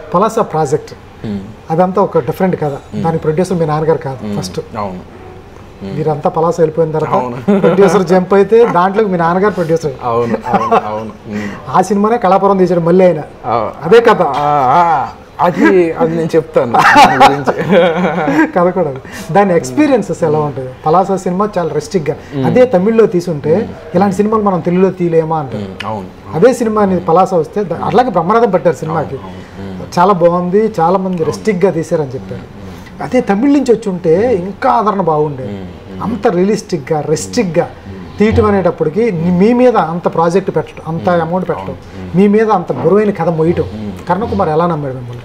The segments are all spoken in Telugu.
పలాస ప్రాజెక్ట్ అదంతా ఒక డిఫరెంట్ కథ దాని ప్రొడ్యూసర్ మీ నాన్నగారు కాదు ఫస్ట్ అవును మీరంతా పలాస వెళ్ళిపోయిన తర్వాత ప్రొడ్యూసర్ జంప్ అయితే దాంట్లో మీ నాన్నగారు ప్రొడ్యూసర్ అవును అవును అవును ఉమ్. ఆ సినిమానే కళాపురం తీసాడు మళ్ళీ ఆయన ఆ, అదే కథ ఆ, ఆ, అది అది నేను చెప్తాను దాని గురించి కథ కూడా అది. దాని ఎక్స్పీరియన్సెస్ ఎలా ఉంటుంది పలాస సినిమా చాలా రెస్ట్రిక్ట్గా అదే తమిళ్లో తీసుంటే ఇలాంటి సినిమాలు మనం తెలుగులో తీయలేమా అంటే ఉమ్, అవును అదే సినిమాని పలాస వస్తే దా- అట్లాగే బ్రహ్మరథం పట్టారు సినిమాకి చాలా బాగుంది చాలా మంది రెస్ట్రిక్ట్గా తీశారని చెప్పారు అదే తమిళ్ నుంచి వచ్చి ఉంటే ఇంకా ఆదరణ బాగుండేది అంత రియలిస్టిక్గా రెస్ట్రిక్ట్గా తీయటం అనేటప్పటికి ని- మీ మీద అంత ప్రాజెక్ట్ పెట్టడం అంత అమౌంట్ పెట్టడం మీ మీద అంత బరువైన కథ మొయ్యటం కర్ణకుమార్ ఎలా నమ్మాడు మిమ్మల్ని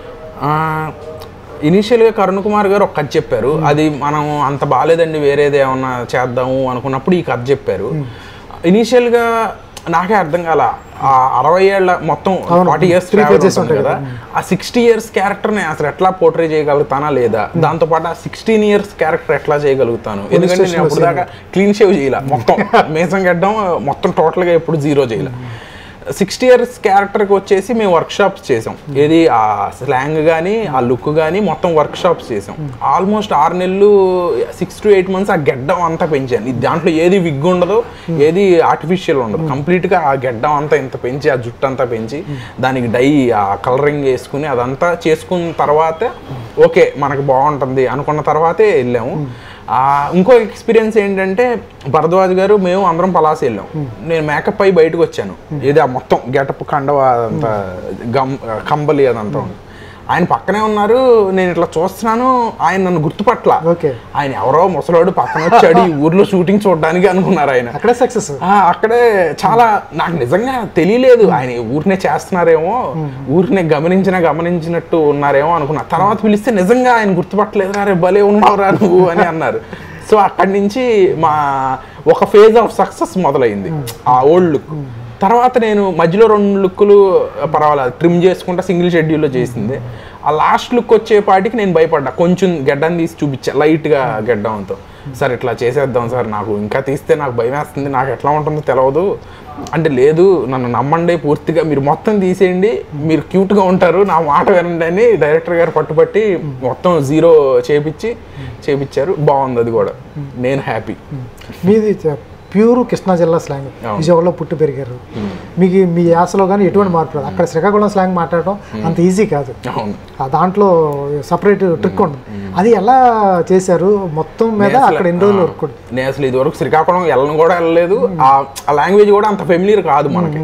ఇనీషియల్గా కరుణ్ కుమార్ గారు ఒక కథ చెప్పారు అది మనం అంత బాగాలేదండి వేరేది ఏమన్నా చేద్దాము అనుకున్నప్పుడు ఈ కథ చెప్పారు ఇనీషియల్గా నాకే అర్థం కాల ఆ అరవై ఏళ్ళ మొత్తం ఫార్టీ ఇయర్స్ ఉంటుంది కదా ఆ సిక్స్టీ ఇయర్స్ క్యారెక్టర్ని అసలు ఎట్లా పోర్ట్రే చేయగలుగుతానా లేదా దాంతో పాటు ఆ సిక్స్టీన్ ఇయర్స్ క్యారెక్టర్ ఎట్లా చేయగలుగుతాను ఎందుకంటే నేను అప్పుడు దాకా క్లీన్ షేవ్ చేయాల మొత్తం మేసం గడ్డం మొత్తం టోటల్గా ఎప్పుడు జీరో చేయాల సిక్స్టీ ఇయర్స్ క్యారెక్టర్కి వచ్చేసి మేము వర్క్ షాప్స్ చేసాం ఏది ఆ స్లాంగ్ కానీ ఆ లుక్ కానీ మొత్తం వర్క్ షాప్స్ చేసాం ఆల్మోస్ట్ ఆరు నెలలు సిక్స్ టు ఎయిట్ మంత్స్ ఆ గెడ్డం అంతా పెంచాను ఇది దాంట్లో ఏది విగ్ ఉండదు ఏది ఆర్టిఫిషియల్ ఉండదు కంప్లీట్గా ఆ గెడ్డం అంతా ఇంత పెంచి ఆ జుట్టు అంతా పెంచి దానికి డై ఆ కలరింగ్ వేసుకుని అదంతా చేసుకున్న తర్వాత ఓకే మనకు బాగుంటుంది అనుకున్న తర్వాతే వెళ్ళాము ఆ, ఇంకో ఎక్స్పీరియన్స్ ఏంటంటే భరద్వాజ్ గారు మేము అందరం పలాస వెళ్ళాం నేను మేకప్ అయి బయటకు వచ్చాను ఇది ఆ మొత్తం గెటప్ కండవ అదంతా గమ్ కంబలి అదంతా ఉంది. ఆయన పక్కనే ఉన్నారు నేను ఇట్లా చూస్తున్నాను ఆయన నన్ను గుర్తుపట్ల ఓకే ఆయన ఎవరో ముసలోడు పక్కన వచ్చాడు ఈ ఊర్లో షూటింగ్ చూడడానికి అనుకున్నారు ఆయన అక్కడే సక్సెస్ ఆ, అక్కడే చాలా నాకు నిజంగా తెలియలేదు ఆయన ఊరినే చేస్తున్నారేమో ఊరినే గమనించిన గమనించినట్టు ఉన్నారేమో అనుకున్నా తర్వాత పిలిస్తే నిజంగా ఆయన గుర్తుపట్టలేదు రే భలే ఉన్నావురా నువ్వు అని అన్నారు సో అక్కడి నుంచి మా ఒక ఫేజ్ ఆఫ్ సక్సెస్ మొదలైంది ఆ ఓల్డ్ లుక్ తర్వాత నేను మధ్యలో రెండు లుక్కులు పర్వాలేదు ట్రిమ్ చేసుకుంటా సింగిల్ షెడ్యూల్లో చేసింది ఆ లాస్ట్ లుక్ వచ్చేపాటికి నేను భయపడ్డా కొంచెం గెడ్డం తీసి చూపించా లైట్గా గెడ్డంతో సార్ ఇట్లా చేసేద్దాం సార్ నాకు ఇంకా తీస్తే నాకు భయం వేస్తుంది నాకు ఎట్లా ఉంటుందో తెలియదు అంటే లేదు నన్ను నమ్మండి పూర్తిగా మీరు మొత్తం తీసేయండి మీరు క్యూట్గా ఉంటారు నా మాట వినండి అని డైరెక్టర్ గారు పట్టుబట్టి మొత్తం జీరో చేపించి చేపించారు బాగుంది అది కూడా నేను హ్యాపీ మీది ప్యూర్ కృష్ణా జిల్లా స్లాంగ్ అవును. విజయవాడలో పుట్టి పెరిగారు మీకు మీ యాసలో కానీ ఎటువంటి మార్పు రాదు అక్కడ శ్రీకాకుళం స్లాంగ్ మాట్లాడటం అంత ఈజీ కాదు అవును ఆ దాంట్లో సపరేట్ ట్రిక్ ఉంటుంది అది ఎలా చేశారు మొత్తం మీద నేను అసలు- అక్కడ ఎన్ని రోజులు వర్క్ ఉంటుంది నేను అసలు ఇదివరకు శ్రీకాకుళం వెళ్ళను కూడా వెళ్ళలేదు ఆ- ఆ లాంగ్వేజ్ కూడా అంత ఫెమిలియర్ కాదు మనకి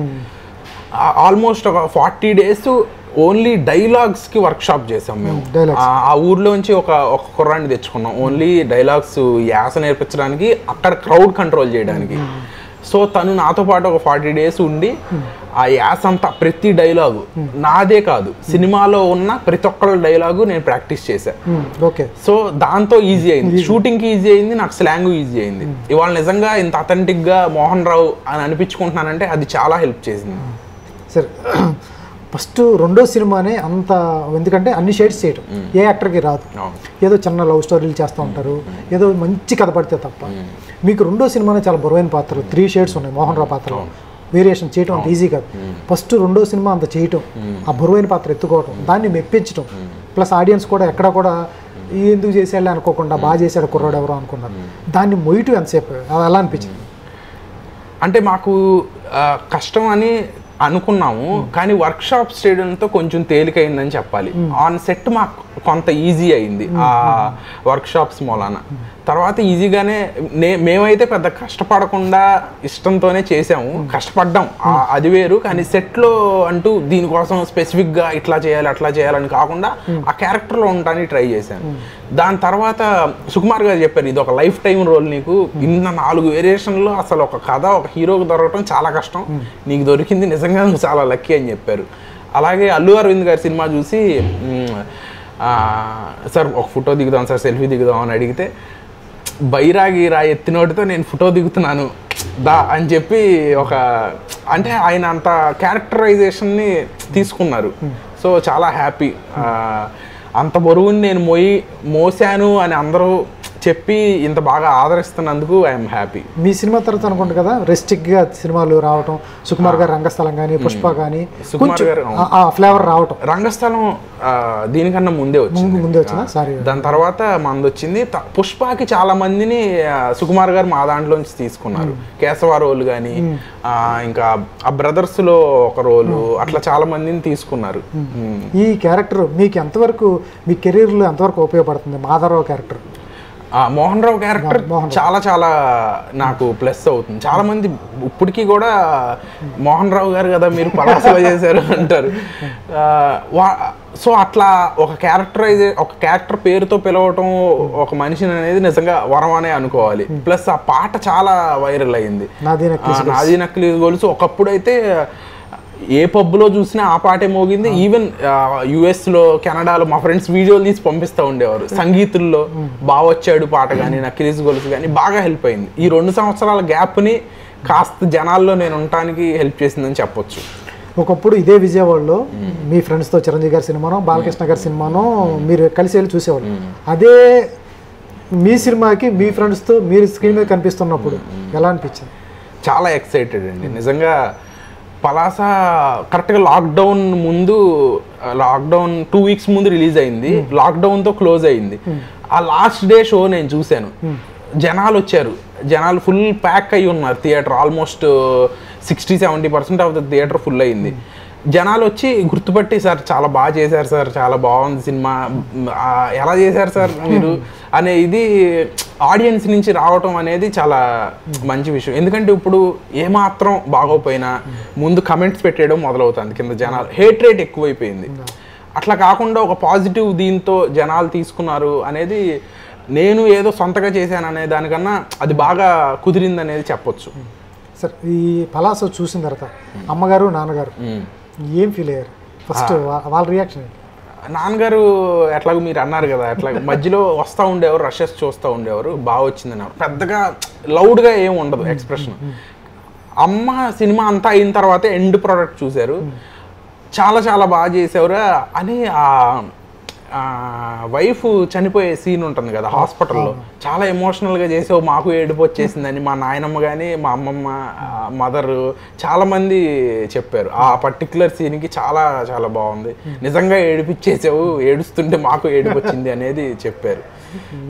ఆల్మోస్ట్ ఒక ఫార్టీ డేస్ ఓన్లీ డైలాగ్స్ కి వర్క్ షాప్ చేసాం మేము dialogues. ఆ- ఆ ఊర్లోంచి ఒక ఒక కుర్రాన్ని తెచ్చుకున్నాం ఓన్లీ డైలాగ్స్ యాస నేర్పించడానికి అక్కడ క్రౌడ్ కంట్రోల్ చేయడానికి సో తను నాతో పాటు ఒక ఫార్టీ డేస్ ఉండి ఆ యాస అంతా ప్రతి డైలాగు నాదే కాదు సినిమాలో ఉన్న ప్రతి ఒక్కళ్ళ డైలాగు నేను ప్రాక్టీస్ చేశాను ఓకే సో దాంతో ఈజీ అయింది షూటింగ్ కి ఈజీ అయింది నాకు స్లాంగ్ ఈజీ అయింది ఇవాళ నిజంగా ఇంత అథెంటిక్ గా మోహన్ రావు అని అనిపించుకుంటున్నానంటే అది చాలా హెల్ప్ చేసింది సరే ఫస్ట్ రెండో సినిమానే అంత ఎందుకంటే అన్ని షేడ్స్ చేయటం ఏ యాక్టర్కి రాదు అవును. ఏదో చిన్న లవ్ స్టోరీలు చేస్తూ ఉంటారు ఏదో మంచి కథ పడితే తప్ప మీకు రెండో సినిమానే చాలా బరువైన పాత్రలు త్రీ షేడ్స్ ఉన్నాయి మోహన్ రావు పాత్రలో వేరియేషన్ చేయటం అంత ఈజీ కాదు ఫస్ట్ రెండో సినిమా అంత చేయటం ఆ బరువైన పాత్ర ఎత్తుకోవటం దాన్ని మెప్పించటం ప్లస్ ఆడియన్స్ కూడా ఎక్కడ కూడా "ఈ ఎందుకు చేసాడులే అనుకోకుండా బాగా చేశాడు కుర్రాడు ఎవరో అనుకున్నారు దాన్ని మొయ్యటం ఎంతసేపు అది ఎలా అనిపించింది అంటే మాకు ఆ, కష్టం అని అనుకున్నాము కానీ వర్క్ షాప్ చేయడంతో కొంచెం తేలికైందని చెప్పాలి ఆన్ సెట్ మాకు కొంత ఈజీ అయింది ఆ వర్క్ షాప్స్ మూలాన తర్వాత ఈజీగానే నే మేమైతే పెద్ద కష్టపడకుండా ఇష్టంతోనే చేసాము కష్టపడ్డాం ఆ- అది వేరు కానీ సెట్లో అంటూ దీనికోసం స్పెసిఫిక్గా ఇట్లా చేయాలి అట్లా చేయాలని కాకుండా ఆ క్యారెక్టర్లో ఉండడానికి ట్రై చేశాను దాని తర్వాత సుకుమార్ గారు చెప్పారు ఇది ఒక లైఫ్ టైం రోల్ నీకు ఇన్న నాలుగు వేరియేషన్లో అసలు ఒక కథ ఒక హీరోకి దొరకడం చాలా కష్టం నీకు దొరికింది నిజంగా నువ్వు చాలా లక్కీ అని చెప్పారు అలాగే అల్లు అరవింద్ గారి సినిమా చూసి మ్, ఆ, సార్ ఒక ఫోటో దిగుదాం సార్ సెల్ఫీ దిగుదాం అని అడిగితే బైరాగి రా ఎత్తినోటితో నేను ఫోటో దిగుతున్నాను దా అని చెప్పి ఒక అంటే ఆయన అంత క్యారెక్టరైజేషన్ని తీసుకున్నారు సో చాలా హ్యాపీ అంత బరువుని నేను మోయి మోసాను అని అందరూ చెప్పి ఇంత బాగా ఆదరిస్తున్నందుకు ఐఎమ్ హ్యాపీ మీ సినిమా తర్వాత అనుకుంటా కదా రెస్టిక్ గా సినిమాలు రావటం సుకుమార్ గారి రంగస్థలం కానీ పుష్ప కానీ సుకుమార్ గారు అవును. ఆ ఫ్లేవర్ రావటం రంగస్థలం ఆ, దీనికన్నా ముందే వచ్చింది ముందే వచ్చిందా సారీ దాని తర్వాత మంది వచ్చింది త- పుష్పకి చాలా మందిని ఆ, సుకుమార్ గారు మా దాంట్లోంచి తీసుకున్నారు కేశవ రోల్ కానీ ఇంకా ఆ బ్రదర్స్ లో ఒక రోలు అట్లా చాలా మందిని తీసుకున్నారు మ్మ్. ఈ క్యారెక్టర్ మీకు ఎంతవరకు మీ కెరీర్లో ఎంతవరకు ఉపయోగపడుతుంది మాధవరావు క్యారెక్టర్ ఆ మోహన్ రావు క్యారెక్టర్ చాలా చాలా నాకు ప్లస్ అవుతుంది చాలా మంది ఇప్పటికీ కూడా మోహన్ రావు గారు కదా మీరు పలాసలో చేశారు అంటారు ఆ, వా- సో అట్లా ఒక క్యారెక్టరైజ్ ఒక క్యారెక్టర్ పేరుతో పిలవటం ఒక మనిషిని అనేది నిజంగా వరం అనే అనుకోవాలి ప్లస్ ఆ పాట చాలా వైరల్ అయింది నాది ఆ, నాది నక్లీ గొలుసు ఒకప్పుడు అయితే ఏ పబ్లో చూసినా ఆ పాటే మోగింది ఈవెన్ యుఎస్ లో కెనడాలో మా ఫ్రెండ్స్ వీడియోలు తీసి పంపిస్తూ ఉండేవారు సంగీతుల్లో బాగా వచ్చాడు పాట కానీ నక్లీస్ గొలుసు కానీ బాగా హెల్ప్ అయింది ఈ రెండు సంవత్సరాల గ్యాప్ని కాస్త జనాల్లో నేను ఉండటానికి హెల్ప్ చేసిందని చెప్పొచ్చు ఒకప్పుడు ఇదే విజయవాడలో మీ ఫ్రెండ్స్తో చిరంజీవి గారి సినిమానో బాలకృష్ణ గారి సినిమానో మీరు కలిసి వెళ్ళి చూసేవాళ్ళు అదే మీ సినిమాకి మీ ఫ్రెండ్స్తో మీరు స్క్రీన్ మీద కనిపిస్తున్నప్పుడు ఎలా అనిపించింది చాలా ఎక్సైటెడ్ అండి నిజంగా పలాస కరెక్ట్గా లాక్డౌన్ ముందు లాక్డౌన్ టూ వీక్స్ ముందు రిలీజ్ అయింది లాక్డౌన్తో క్లోజ్ అయింది ఆ లాస్ట్ డే షో నేను చూశాను జనాలు వచ్చారు జనాలు ఫుల్ ప్యాక్ అయి ఉన్నారు theatre almost sixty seventy percent of the theatre full అయింది జనాలు వచ్చి గుర్తుపట్టి సార్ చాలా బాగా చేశారు సార్ చాలా బాగుంది సినిమా ఆ, ఎలా చేశారు సార్ మీరు అనే ఇది ఆడియన్స్ నుంచి రావటం అనేది చాలా మంచి విషయం ఎందుకంటే ఇప్పుడు ఏమాత్రం బాగోపోయినా ముందు కమెంట్స్ పెట్టేయడం మొదలవుతుంది కింద జనాలు హేట్ రేట్ ఎక్కువైపోయింది అట్లా కాకుండా ఒక పాజిటివ్ దీంతో జనాలు తీసుకున్నారు అనేది నేను ఏదో సొంతగా చేశాను అనే దానికన్నా అది బాగా కుదిరింది అనేది చెప్పొచ్చు సార్ ఈ పలాస చూసిన తర్వాత అమ్మగారు నాన్నగారు మ్మ్. ఏం ఫీల్ అయ్యారు ఫస్ట్ వాళ్ళ రియాక్షన్ నాన్నగారు ఎట్లాగో మీరు అన్నారు కదా ఎట్లా మధ్యలో వస్తూ ఉండేవారు రషెస్ చూస్తూ ఉండేవారు బాగా వచ్చిందని పెద్దగా లౌడ్గా ఏం ఉండదు ఎక్స్ప్రెషన్ అమ్మ సినిమా అంతా అయిన తర్వాత ఎండ్ ప్రోడక్ట్ చూశారు చాలా చాలా బాగా చేసేవారు అని ఆ వైఫ్ చనిపోయే సీన్ ఉంటుంది కదా హాస్పిటల్లో చాలా ఎమోషనల్గా చేసావు మాకు ఏడుపు వచ్చేసిందని మా నాయనమ్మ కానీ మా అమ్మమ్మ మదర్ చాలా మంది చెప్పారు ఆ పర్టికులర్ సీన్కి చాలా చాలా బాగుంది నిజంగా ఏడిపించేసావు ఏడుస్తుంటే మాకు ఏడుపు వచ్చింది అనేది చెప్పారు